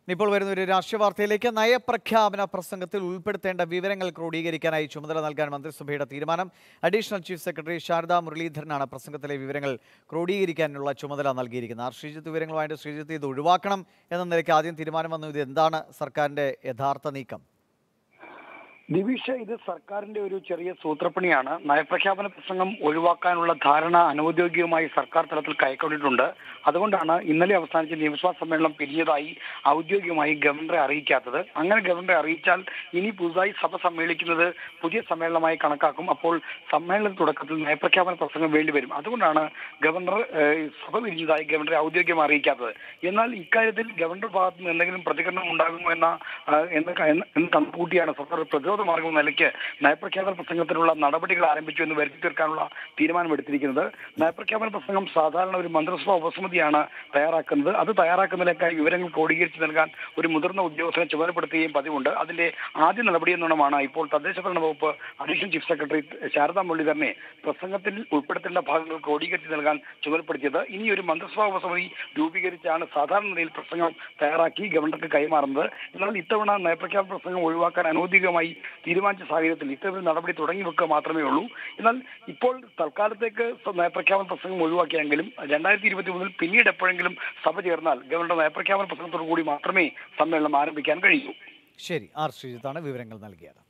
ഇപ്പോൾ വരുന്ന ഒരു രാഷ്ട്രീയ വാർത്തയിലേക്ക് നയപ്രഖ്യാപന പ്രസംഗത്തിൽ ഉൾപ്പെടുത്തേണ്ട വിവരങ്ങൾ ക്രോഡീകരിക്കാനായി ചുമതല നൽകാൻ മന്ത്രിസഭയുടെ തീരുമാനം അഡീഷണൽ ചീഫ് സെക്രട്ടറി ശാരദാ മുരളീധരനാണ് പ്രസംഗത്തിലെ വിവരങ്ങൾ ക്രോഡീകരിക്കാനുള്ള ചുമതല നൽകിയിരിക്കുന്നത് ആർ ശ്രീജിത്ത് വിവരങ്ങളുമായിട്ട് ശ്രീജിത്ത് ഇത് ഒഴിവാക്കണം എന്ന നിലയ്ക്ക് ആദ്യം തീരുമാനം വന്നു ഇത് എന്താണ് സർക്കാരിന്റെ യഥാർത്ഥ നീക്കം ദിവിഷ ഇത് സർക്കാരിന്റെ ഒരു ചെറിയ സൂത്രപ്പണിയാണ് നയപ്രഖ്യാപന പ്രസംഗം ഒഴിവാക്കാനുള്ള ധാരണ അനൌദ്യോഗികമായി സർക്കാർ തലത്തിൽ കൈക്കൊണ്ടിട്ടുണ്ട് അതുകൊണ്ടാണ് ഇന്നലെ അവസാനിച്ച നിയമസഭാ സമ്മേളനം പിരിഞ്ഞതായി ഔദ്യോഗികമായി ഗവർണറെ അറിയിക്കാത്തത് അങ്ങനെ ഗവർണറെ അറിയിച്ചാൽ ഇനി പുതുതായി സഭ സമ്മേളിക്കുന്നത് പുതിയ സമ്മേളനമായി കണക്കാക്കും അപ്പോൾ സമ്മേളന തുടക്കത്തിൽ നയപ്രഖ്യാപന പ്രസംഗം വേണ്ടിവരും അതുകൊണ്ടാണ് ഗവർണർ ഏഹ്, സഭ പിരിഞ്ഞതായി ഗവർണറെ ഔദ്യോഗികമായി അറിയിക്കാത്തത് എന്നാൽ ഇക്കാര്യത്തിൽ ഗവർണർ ഭാഗത്ത് നിന്ന് എന്തെങ്കിലും പ്രതികരണം ഉണ്ടാകുമോ എന്ന ആ, എന്ന ക- എന്ന- എന്ന് കണക്കുകൂട്ടിയാണ് സർക്കാർ പ്രതിരോധ മാർഗം എന്ന നിലയ്ക്ക് നയപ്രഖ്യാപന പ്രസംഗത്തിനുള്ള നടപടികൾ ആരംഭിച്ചു എന്ന് വരുത്തി തീർക്കാനുള്ള തീരുമാനമെടുത്തിരിക്കുന്നത് നയപ്രഖ്യാപന പ്രസംഗം സാധാരണ ഒരു മന്ത്രിസഭാ ഉപസമിതിയാണ് തയ്യാറാക്കുന്നത് അത് തയ്യാറാക്കുന്നതിലേക്കായി വിവരങ്ങൾ ക്രോഡീകരിച്ച് നൽകാൻ ഒരു മുതിർന്ന ഉദ്യോഗസ്ഥനെ ചുമതലപ്പെടുത്തുകയും പതിവുണ്ട് അതിന്റെ ആദ്യ നടപടി എന്നോണമാണ് ഇപ്പോൾ തദ്ദേശ ഭരണ വകുപ്പ് അഡീഷണൽ ചീഫ് സെക്രട്ടറി ശാരദാ മുരളീധരനെ പ്രസംഗത്തിൽ ഉൾപ്പെടുത്തേണ്ട ഭാഗങ്ങൾ ക്രോഡീകരിച്ച് നൽകാൻ ചുമതലപ്പെടുത്തിയത് ഇനി ഒരു മന്ത്രിസഭാ ഉപസമിതി രൂപീകരിച്ചാണ് സാധാരണ നിലയിൽ പ്രസംഗം തയ്യാറാക്കി ഗവർണർക്ക് കൈമാറുന്നത് എന്നാൽ ഇത്തവണ നയപ്രഖ്യാപന പ്രസംഗം ഒഴിവാക്കാൻ അനൗദ്യോഗികമായി തീരുമാനിച്ച സാഹചര്യത്തിൽ ഇത്തരത്തിൽ നടപടി തുടങ്ങി വെക്കുക മാത്രമേ ഉള്ളൂ എന്നാൽ ഇപ്പോൾ തൽക്കാലത്തേക്ക് സ- നയപ്രഖ്യാപന പ്രസംഗം ഒഴിവാക്കിയെങ്കിലും രണ്ടായിരത്തി ഇരുപത്തി മൂന്നിൽ പിന്നീട് എപ്പോഴെങ്കിലും സഭ ചേർന്നാൽ ഗവർണറുടെ നയപ്രഖ്യാപന പ്രസംഗത്തോടു കൂടി മാത്രമേ സമ്മേളനം ആരംഭിക്കാൻ കഴിയൂ ശരി ആർ ശ്രീജിത്താണ് വിവരങ്ങൾ നൽകിയത്